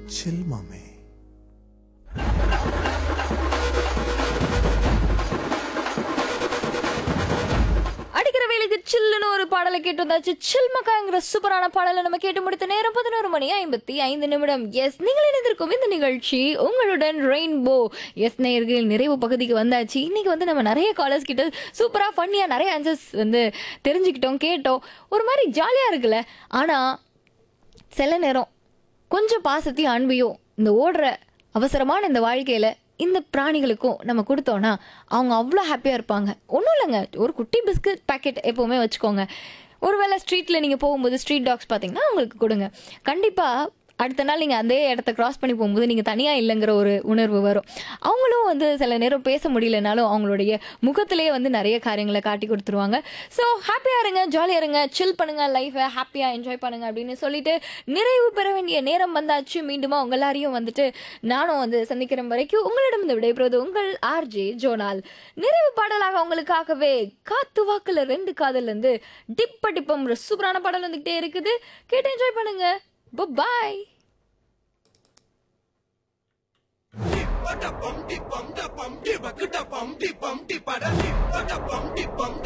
சில் மாமே அடிக்கிற வேலைக்கு சில்லுன்னு ஒரு பாடலை கேட்டு வந்தாச்சு சில்மக்காங்கிற சூப்பரான பாடலை நம்ம கேட்டு முடித்த நேரம் பதினோரு மணி ஐம்பத்தி ஐந்து நிமிடம் எஸ் நீங்கள் இணைந்திருக்கும் இந்த நிகழ்ச்சி உங்களுடன் ரெயின்போ எஸ் நேயர்கள் நிறைவு பகுதிக்கு வந்தாச்சு இன்னைக்கு வந்து நம்ம நிறைய காலர்ஸ் கிட்ட சூப்பரா ஃபன்னியா நிறைய ஆன்சர்ஸ் வந்து தெரிஞ்சுக்கிட்டோம் கேட்டோம் ஒரு மாதிரி ஜாலியா இருக்குல்ல ஆனா சில நேரம் கொஞ்சம் பாசத்தையும் அன்பையும் இந்த ஓடுற அவசரமான இந்த வாழ்க்கையில இந்த பிராணிகளுக்கும் நம்ம கொடுத்தோம்னா அவங்க அவ்வளோ ஹாப்பியாக இருப்பாங்க ஒன்றும் இல்லைங்க ஒரு குட்டி பிஸ்கட் பாக்கெட் எப்போவுமே வச்சுக்கோங்க ஒருவேளை ஸ்ட்ரீட்டில் நீங்கள் போகும்போது ஸ்ட்ரீட் டாக்ஸ் பார்த்தீங்கன்னா அவங்களுக்கு கொடுங்க கண்டிப்பாக அடுத்த நாள் நீங்கள் அதே இடத்த கிராஸ் பண்ணி போகும்போது நீங்கள் தனியாக இல்லைங்கிற ஒரு உணர்வு வரும் அவங்களும் வந்து சில நேரம் பேச முடியலனாலும் அவங்களுடைய முகத்திலேயே வந்து நிறைய காரியங்களை காட்டி கொடுத்துருவாங்க ஸோ ஹாப்பியாக இருங்க ஜாலியாக இருங்க சில் பண்ணுங்க லைஃபை ஹாப்பியாக என்ஜாய் பண்ணுங்க அப்படின்னு சொல்லிட்டு நிறைவு பெற வேண்டிய நேரம் வந்தாச்சு மீண்டுமா உங்க எல்லாரையும் வந்துட்டு நானும் வந்து சந்திக்கிற வரைக்கும் உங்களிடம் இந்த விடைபெறுவது உங்கள் ஆர்ஜே ஜோனால் நிறைவு பாடலாக உங்களுக்காகவே காத்து வாக்குல ரெண்டு காதல் இருந்து டிப்ப டிப்பம் ஒரு சூப்பரான பாடல் வந்துகிட்டே இருக்குது கேட்டு என்ஜாய் பண்ணுங்க பாய் பட பம் டி பம் ட பம் டி பக்கு ட பம் டி பம் டி பட டி பட பம் டி பம் ட